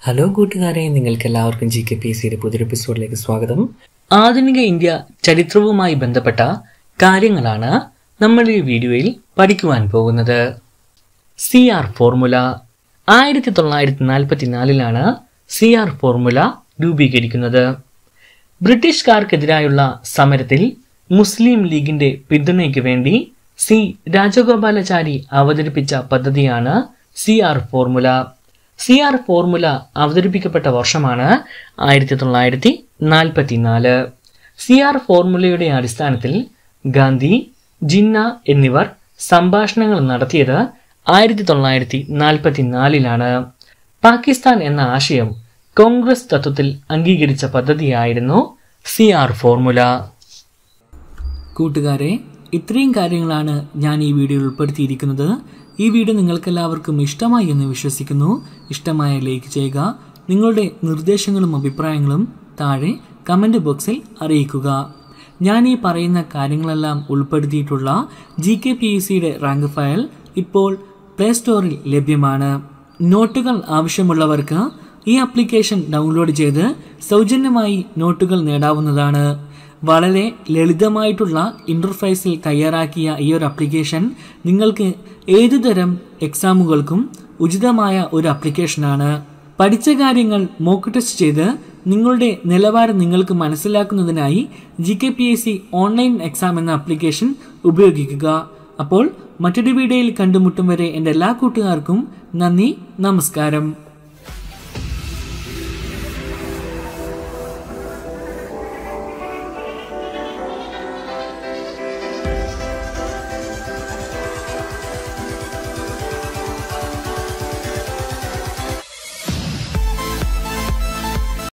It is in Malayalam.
ഹലോ കൂട്ടുകാരെ നിങ്ങൾക്ക് എല്ലാവർക്കും ജി കെ പി എസ് സിയുടെ പുതിയൊരു എപ്പിസോഡിലേക്ക് സ്വാഗതം ആധുനിക ഇന്ത്യ ചരിത്രവുമായി ബന്ധപ്പെട്ട കാര്യങ്ങളാണ് നമ്മൾ ഈ വീഡിയോയിൽ പഠിക്കുവാൻ പോകുന്നത് സി ആർ ഫോർമുല ആയിരത്തി തൊള്ളായിരത്തി നാൽപ്പത്തിനാലിലാണ് സി ആർ ഫോർമുല രൂപീകരിക്കുന്നത് ബ്രിട്ടീഷുകാർക്കെതിരായുള്ള സമരത്തിൽ മുസ്ലിം ലീഗിന്റെ പിന്തുണയ്ക്ക് വേണ്ടി സി രാജഗോപാലാചാരി അവതരിപ്പിച്ച പദ്ധതിയാണ് C R formula C R formula അവതരിപ്പിക്കപ്പെട്ട വർഷമാണ് ആയിരത്തി തൊള്ളായിരത്തി നാൽപ്പത്തിനാല് സി ആർ ഫോർമുലയുടെ അടിസ്ഥാനത്തിൽ ഗാന്ധി ജിന്ന എന്നിവർ സംഭാഷണങ്ങൾ നടത്തിയത് ആയിരത്തി തൊള്ളായിരത്തി നാൽപ്പത്തിനാലിലാണ് പാകിസ്ഥാൻ എന്ന ആശയം കോൺഗ്രസ് തത്വത്തിൽ അംഗീകരിച്ച പദ്ധതിയായിരുന്നു സി ആർ ഫോർമുല കൂട്ടുകാരെ ഇത്രയും കാര്യങ്ങളാണ് ഞാൻ ഈ വീഡിയോയിൽ ഉൾപ്പെടുത്തിയിരിക്കുന്നത് ഈ വീഡിയോ നിങ്ങൾക്കെല്ലാവർക്കും ഇഷ്ടമായി എന്ന് വിശ്വസിക്കുന്നു ഇഷ്ടമായ ലൈക്ക് ചെയ്യുക നിങ്ങളുടെ നിർദ്ദേശങ്ങളും അഭിപ്രായങ്ങളും താഴെ കമൻറ്റ് ബോക്സിൽ അറിയിക്കുക ഞാൻ ഈ പറയുന്ന കാര്യങ്ങളെല്ലാം ഉൾപ്പെടുത്തിയിട്ടുള്ള ജി കെ പി എസ് സിയുടെ റാങ്ക് ഫയൽ ഇപ്പോൾ പ്ലേ സ്റ്റോറിൽ ലഭ്യമാണ് നോട്ടുകൾ ആവശ്യമുള്ളവർക്ക് ഈ ആപ്ലിക്കേഷൻ ഡൗൺലോഡ് ചെയ്ത് സൗജന്യമായി നോട്ടുകൾ നേടാവുന്നതാണ് വളരെ ലളിതമായിട്ടുള്ള ഇൻ്റർഫേസിൽ തയ്യാറാക്കിയ ഈ ഒരു ആപ്ലിക്കേഷൻ നിങ്ങൾക്ക് ഏതുതരം എക്സാമുകൾക്കും ഉചിതമായ ഒരു ആപ്ലിക്കേഷനാണ് പഠിച്ച കാര്യങ്ങൾ മോക്ക് ടെസ്റ്റ് ചെയ്ത് നിങ്ങളുടെ നിലവാരം നിങ്ങൾക്ക് മനസ്സിലാക്കുന്നതിനായി G K P S C online exam എന്ന ആപ്ലിക്കേഷൻ ഉപയോഗിക്കുക അപ്പോൾ മറ്റൊരു വീഡിയോയിൽ കണ്ടുമുട്ടും വരെ എൻ്റെ എല്ലാ കൂട്ടുകാർക്കും നന്ദി നമസ്കാരം